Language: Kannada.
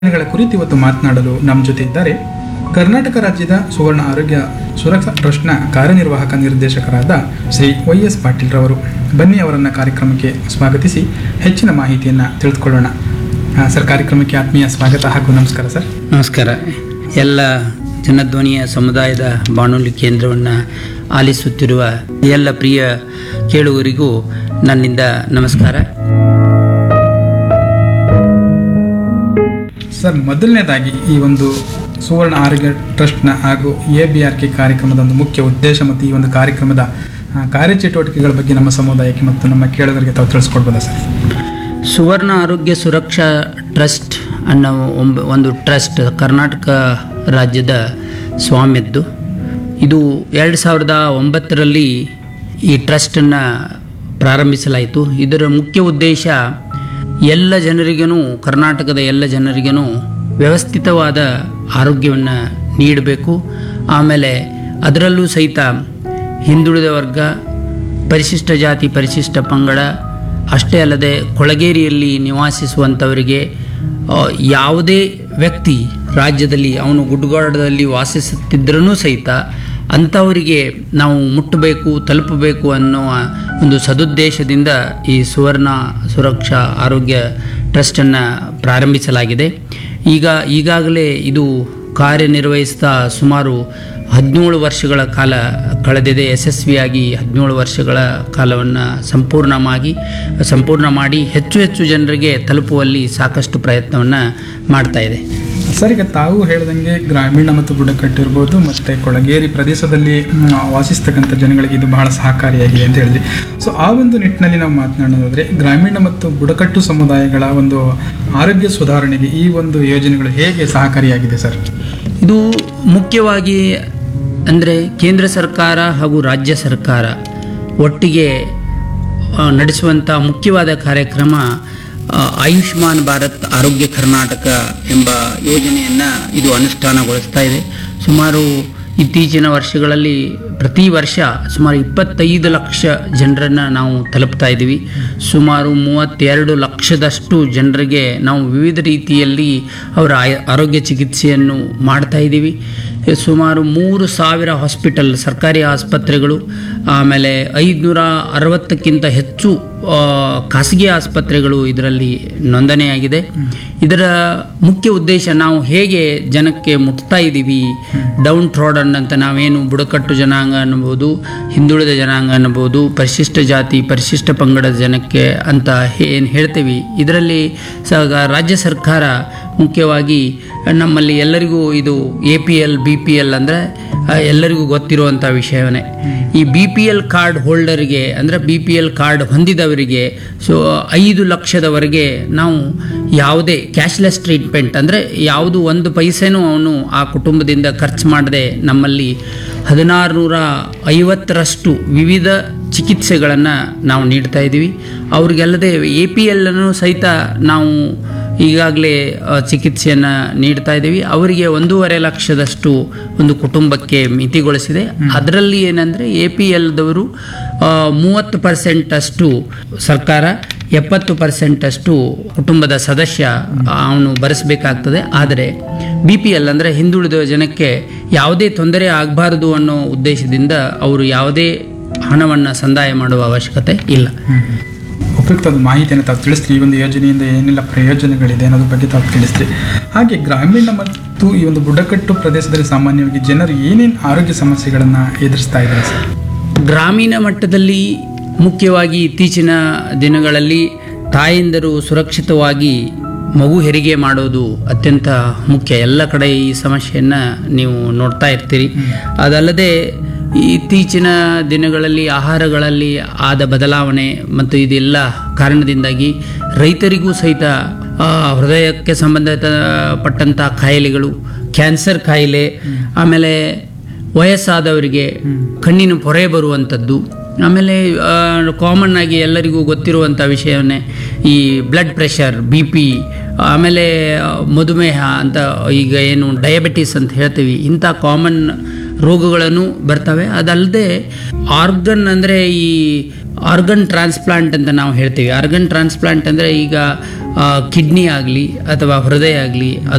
ಗಳ ಕುರಿತು ಇವತ್ತು ಮಾತನಾಡಲು ನಮ್ಮ ಜೊತೆ ಇದ್ದಾರೆ ಕರ್ನಾಟಕ ರಾಜ್ಯದ ಸುವರ್ಣ ಆರೋಗ್ಯ ಸುರಕ್ಷಾ ಟ್ರಸ್ಟ್ನ ಕಾರ್ಯನಿರ್ವಾಹಕ ನಿರ್ದೇಶಕರಾದ ಶ್ರೀ ವೈ ಎಸ್ ಪಾಟೀಲ್ ರವರು ಬನ್ನಿ ಅವರನ್ನ ಕಾರ್ಯಕ್ರಮಕ್ಕೆ ಸ್ವಾಗತಿಸಿ ಹೆಚ್ಚಿನ ಮಾಹಿತಿಯನ್ನು ತಿಳಿದುಕೊಳ್ಳೋಣ ಆ, ಸರ್ ಕಾರ್ಯಕ್ರಮಕ್ಕೆ ಆತ್ಮೀಯ ಸ್ವಾಗತ ಹಾಗೂ ನಮಸ್ಕಾರ ಸರ್ ನಮಸ್ಕಾರ ಎಲ್ಲ ಜನಧ್ವನಿಯ ಸಮುದಾಯದ ಬಾನುಲಿ ಕೇಂದ್ರವನ್ನು ಆಲಿಸುತ್ತಿರುವ ಎಲ್ಲ ಪ್ರಿಯ ಕೇಳುಗರಿಗೂ ನನ್ನಿಂದ ನಮಸ್ಕಾರ ಸರ್ ಮೊದಲನೇದಾಗಿ ಈ ಒಂದು ಸುವರ್ಣ ಆರೋಗ್ಯ ಟ್ರಸ್ಟ್ನ ಹಾಗೂ ಎ ಬಿ ಆರ್ ಕೆ ಕಾರ್ಯಕ್ರಮದ ಒಂದು ಮುಖ್ಯ ಉದ್ದೇಶ ಮತ್ತು ಈ ಒಂದು ಕಾರ್ಯಕ್ರಮದ ಆ, ಕಾರ್ಯಚಟುವಟಿಕೆಗಳ ಬಗ್ಗೆ ನಮ್ಮ ಸಮುದಾಯಕ್ಕೆ ಮತ್ತು ನಮ್ಮ ಕೇಳುಗರಿಗೆ ತಾವು ತಿಳಿಸ್ಕೊಡ್ಬೋದಾ ಸರ್ ಸುವರ್ಣ ಆರೋಗ್ಯ ಸುರಕ್ಷಾ ಟ್ರಸ್ಟ್ ಅನ್ನೋ ಒಂಬ ಒಂದು ಟ್ರಸ್ಟ್ ಕರ್ನಾಟಕ ರಾಜ್ಯದ ಸ್ವಾಮ್ಯದ್ದು ಇದು ಎರಡು ಸಾವಿರದ ಒಂಬತ್ತರಲ್ಲಿ ಈ ಟ್ರಸ್ಟನ್ನು ಪ್ರಾರಂಭಿಸಲಾಯಿತು ಇದರ ಮುಖ್ಯ ಉದ್ದೇಶ ಎಲ್ಲ ಜನರಿಗೂ ಕರ್ನಾಟಕದ ಎಲ್ಲ ಜನರಿಗೂ ವ್ಯವಸ್ಥಿತವಾದ ಆರೋಗ್ಯವನ್ನು ನೀಡಬೇಕು ಆಮೇಲೆ ಅದರಲ್ಲೂ ಸಹಿತ ಹಿಂದುಳಿದ ವರ್ಗ ಪರಿಶಿಷ್ಟ ಜಾತಿ ಪರಿಶಿಷ್ಟ ಪಂಗಡ ಅಷ್ಟೇ ಅಲ್ಲದೆ ಕೊಳಗೇರಿಯಲ್ಲಿ ನಿವಾಸಿಸುವಂಥವರಿಗೆ ಆ, ಯಾವುದೇ ವ್ಯಕ್ತಿ ರಾಜ್ಯದಲ್ಲಿ ಅವನು ಗುಡ್ಡಗಾಡದಲ್ಲಿ ವಾಸಿಸುತ್ತಿದ್ದರೂ ಸಹಿತ ಅಂಥವರಿಗೆ ನಾವು ಮುಟ್ಟಬೇಕು ತಲುಪಬೇಕು ಅನ್ನುವ ಒಂದು ಸದುದ್ದೇಶದಿಂದ ಈ ಸುವರ್ಣ ಸುರಕ್ಷಾ ಆರೋಗ್ಯ ಟ್ರಸ್ಟನ್ನು ಪ್ರಾರಂಭಿಸಲಾಗಿದೆ ಈಗ ಈಗಾಗಲೇ ಇದು ಕಾರ್ಯನಿರ್ವಹಿಸ್ತಾ ಸುಮಾರು ಹದಿನೇಳು ವರ್ಷಗಳ ಕಾಲ ಕಳೆದಿದೆ ಯಶಸ್ವಿಯಾಗಿ ಹದಿನೇಳು ವರ್ಷಗಳ ಕಾಲವನ್ನು ಸಂಪೂರ್ಣವಾಗಿ ಸಂಪೂರ್ಣ ಮಾಡಿ ಹೆಚ್ಚು ಹೆಚ್ಚು ಜನರಿಗೆ ತಲುಪುವಲ್ಲಿ ಸಾಕಷ್ಟು ಪ್ರಯತ್ನವನ್ನು ಮಾಡ್ತಾ ಇದೆ ಸರ್ ಈಗ ತಾವು ಹೇಳ್ದಂಗೆ ಗ್ರಾಮೀಣ ಮತ್ತು ಬುಡಕಟ್ಟು ಇರ್ಬೋದು ಮತ್ತು ಕೊಳಗೇರಿ ಪ್ರದೇಶದಲ್ಲಿ ಮ್, ವಾಸಿಸ್ತಕ್ಕಂಥ ಜನಗಳಿಗೆ ಇದು ಬಹಳ ಸಹಕಾರಿಯಾಗಿದೆ ಅಂತ ಹೇಳಿದ್ರಿ ಸೊ ಆ ಒಂದು ನಿಟ್ಟಿನಲ್ಲಿ ನಾವು ಮಾತನಾಡೋದಾದ್ರೆ ಗ್ರಾಮೀಣ ಮತ್ತು ಬುಡಕಟ್ಟು ಸಮುದಾಯಗಳ ಒಂದು ಆರೋಗ್ಯ ಸುಧಾರಣೆಗೆ ಈ ಒಂದು ಯೋಜನೆಗಳು ಹೇಗೆ ಸಹಕಾರಿಯಾಗಿದೆ ಸರ್ ಇದು ಮುಖ್ಯವಾಗಿ ಅಂದರೆ ಕೇಂದ್ರ ಸರ್ಕಾರ ಹಾಗೂ ರಾಜ್ಯ ಸರ್ಕಾರ ಒಟ್ಟಿಗೆ ಆ, ನಡೆಸುವಂಥ ಮುಖ್ಯವಾದ ಕಾರ್ಯಕ್ರಮ ಆ, ಆಯುಷ್ಮಾನ್ ಭಾರತ್ ಆರೋಗ್ಯ ಕರ್ನಾಟಕ ಎಂಬ ಯೋಜನೆಯನ್ನು ಇದು ಅನುಷ್ಠಾನಗೊಳಿಸ್ತಾ ಇದೆ ಸುಮಾರು ಇತ್ತೀಚಿನ ವರ್ಷಗಳಲ್ಲಿ ಪ್ರತಿ ವರ್ಷ ಸುಮಾರು ಇಪ್ಪತ್ತೈದು ಲಕ್ಷ ಜನರನ್ನು ನಾವು ತಲುಪ್ತಾ ಇದ್ದೀವಿ ಸುಮಾರು ಮೂವತ್ತೆರಡು ಲಕ್ಷದಷ್ಟು ಜನರಿಗೆ ನಾವು ವಿವಿಧ ರೀತಿಯಲ್ಲಿ ಅವರ ಆಯ- ಆರೋಗ್ಯ ಚಿಕಿತ್ಸೆಯನ್ನು ಮಾಡ್ತಾ ಇದ್ದೀವಿ ಸುಮಾರು ಮೂರು ಸಾವಿರ ಹಾಸ್ಪಿಟಲ್ ಸರ್ಕಾರಿ ಆಸ್ಪತ್ರೆಗಳು ಆಮೇಲೆ ಐದುನೂರ ಅರವತ್ತಕ್ಕಿಂತ ಹೆಚ್ಚು ಆ, ಖಾಸಗಿ ಆಸ್ಪತ್ರೆಗಳು ಇದರಲ್ಲಿ ನೋಂದಣಿಯಾಗಿದೆ ಇದರ ಮುಖ್ಯ ಉದ್ದೇಶ ನಾವು ಹೇಗೆ ಜನಕ್ಕೆ ಮುಟ್ತಾ ಇದ್ದೀವಿ ಡೌನ್ ಟ್ರಾಡನ್ ಅಂತ ನಾವೇನು ಬುಡಕಟ್ಟು ಜನಾಂಗ ಅನ್ನಬಹುದು ಹಿಂದುಳಿದ ಜನಾಂಗ ಅನ್ನಬಹುದು ಪರಿಶಿಷ್ಟ ಜಾತಿ ಪರಿಶಿಷ್ಟ ಪಂಗಡದ ಜನಕ್ಕೆ ಅಂತ ಏನು ಹೇಳ್ತೀವಿ ಇದರಲ್ಲಿ ಸ ರಾಜ್ಯ ಸರ್ಕಾರ ಮುಖ್ಯವಾಗಿ ನಮ್ಮಲ್ಲಿ ಎಲ್ಲರಿಗೂ ಇದು A P L B P L ಅಂದರೆ ಎಲ್ಲರಿಗೂ ಗೊತ್ತಿರುವಂಥ ವಿಷಯವೇ ಈ ಬಿ ಪಿ ಎಲ್ ಕಾರ್ಡ್ ಹೋಲ್ಡರ್ಗೆ ಅಂದರೆ ಬಿ ಪಿ ಎಲ್ ಕಾರ್ಡ್ ಹೊಂದಿದವರಿಗೆ ಸೊ ಐದು ಲಕ್ಷದವರೆಗೆ ನಾವು ಯಾವುದೇ ಕ್ಯಾಶ್ಲೆಸ್ ಟ್ರೀಟ್ಮೆಂಟ್ ಅಂದರೆ ಯಾವುದು ಒಂದು ಪೈಸೆನೂ ಅವನು ಆ ಕುಟುಂಬದಿಂದ ಖರ್ಚು ಮಾಡದೆ ನಮ್ಮಲ್ಲಿ ಹದಿನಾರು ನೂರ ಐವತ್ತರಷ್ಟು ವಿವಿಧ ಚಿಕಿತ್ಸೆಗಳನ್ನು ನಾವು ನೀಡ್ತಾ ಇದ್ದೀವಿ ಅವ್ರಿಗೆಲ್ಲದೆ ಎ ಪಿ ಎಲ್ಲನ್ನು ಸಹಿತ ನಾವು ಈಗಾಗಲೇ ಚಿಕಿತ್ಸೆಯನ್ನು ನೀಡ್ತಾ ಇದ್ದೀವಿ ಅವರಿಗೆ ಒಂದೂವರೆ ಲಕ್ಷದಷ್ಟು ಒಂದು ಕುಟುಂಬಕ್ಕೆ ಮಿತಿಗೊಳಿಸಿದೆ ಅದರಲ್ಲಿ ಏನಂದರೆ ಎ ಪಿ ಎಲ್ದವರು ಮೂವತ್ತು ಪರ್ಸೆಂಟ್ ಅಷ್ಟು ಸರ್ಕಾರ ಎಪ್ಪತ್ತು ಪರ್ಸೆಂಟ್ ಅಷ್ಟು ಕುಟುಂಬದ ಸದಸ್ಯ ಅವನು ಭರಿಸಬೇಕಾಗ್ತದೆ ಆದರೆ ಬಿ ಪಿ ಎಲ್ ಅಂದರೆ ಹಿಂದುಳಿದ ಜನಕ್ಕೆ ಯಾವುದೇ ತೊಂದರೆ ಆಗಬಾರದು ಅನ್ನೋ ಉದ್ದೇಶದಿಂದ ಅವರು ಯಾವುದೇ ಹಣವನ್ನು ಸಂದಾಯ ಮಾಡುವ ಅವಶ್ಯಕತೆ ಇಲ್ಲ ಉಪಯುಕ್ತವಾದ ಮಾಹಿತಿಯನ್ನು ತಾವು ತಿಳಿಸ್ತೀರಿ ಈ ಒಂದು ಯೋಜನೆಯಿಂದ ಏನೆಲ್ಲ ಪ್ರಯೋಜನಗಳಿದೆ ಅನ್ನೋದ್ರ ಬಗ್ಗೆ ತಾವು ತಿಳಿಸ್ತೀರಿ ಹಾಗೆ ಗ್ರಾಮೀಣ ಮತ್ತು ಈ ಒಂದು ಬುಡಕಟ್ಟು ಪ್ರದೇಶದಲ್ಲಿ ಸಾಮಾನ್ಯವಾಗಿ ಜನರು ಏನೇನು ಆರೋಗ್ಯ ಸಮಸ್ಯೆಗಳನ್ನು ಎದುರಿಸ್ತಾ ಇದ್ದಾರೆ ಸರ್ ಗ್ರಾಮೀಣ ಮಟ್ಟದಲ್ಲಿ ಮುಖ್ಯವಾಗಿ ಇತ್ತೀಚಿನ ದಿನಗಳಲ್ಲಿ ತಾಯಂದಿರು ಸುರಕ್ಷಿತವಾಗಿ ಮಗು ಹೆರಿಗೆ ಮಾಡೋದು ಅತ್ಯಂತ ಮುಖ್ಯ ಎಲ್ಲ ಕಡೆ ಈ ಸಮಸ್ಯೆಯನ್ನು ನೀವು ನೋಡ್ತಾ ಇರ್ತೀರಿ ಅದಲ್ಲದೆ ಇತ್ತೀಚಿನ ದಿನಗಳಲ್ಲಿ ಆಹಾರಗಳಲ್ಲಿ ಆದ ಬದಲಾವಣೆ ಮತ್ತು ಇದೆಲ್ಲ ಕಾರಣದಿಂದಾಗಿ ರೈತರಿಗೂ ಸಹಿತ ಆ, ಹೃದಯಕ್ಕೆ ಸಂಬಂಧಪಟ್ಟಂಥ ಕಾಯಿಲೆಗಳು ಕ್ಯಾನ್ಸರ್ ಕಾಯಿಲೆ ಆಮೇಲೆ ವಯಸ್ಸಾದವರಿಗೆ ಕಣ್ಣಿನ ಪೊರೆ ಬರುವಂಥದ್ದು ಆಮೇಲೆ ಕಾಮನ್ ಆಗಿ ಎಲ್ಲರಿಗೂ ಗೊತ್ತಿರುವಂಥ ವಿಷಯವನ್ನೇ ಈ ಬ್ಲಡ್ ಪ್ರೆಷರ್ ಬಿ ಪಿ ಆಮೇಲೆ ಆ, ಮಧುಮೇಹ ಅಂತ ಈಗ ಏನು ಡಯಾಬಿಟಿಸ್ ಅಂತ ಹೇಳ್ತೀವಿ ಇಂಥ ಕಾಮನ್ ರೋಗಗಳನ್ನು ಬರ್ತವೆ ಅದಲ್ಲದೆ ಆರ್ಗನ್ ಅಂದರೆ ಈ ಆರ್ಗನ್ ಟ್ರಾನ್ಸ್ಪ್ಲಾಂಟ್ ಅಂತ ನಾವು ಹೇಳ್ತೀವಿ ಆರ್ಗನ್ ಟ್ರಾನ್ಸ್ಪ್ಲಾಂಟ್ ಅಂದರೆ ಈಗ ಕಿಡ್ನಿ ಆಗಲಿ ಅಥವಾ ಹೃದಯ ಆಗಲಿ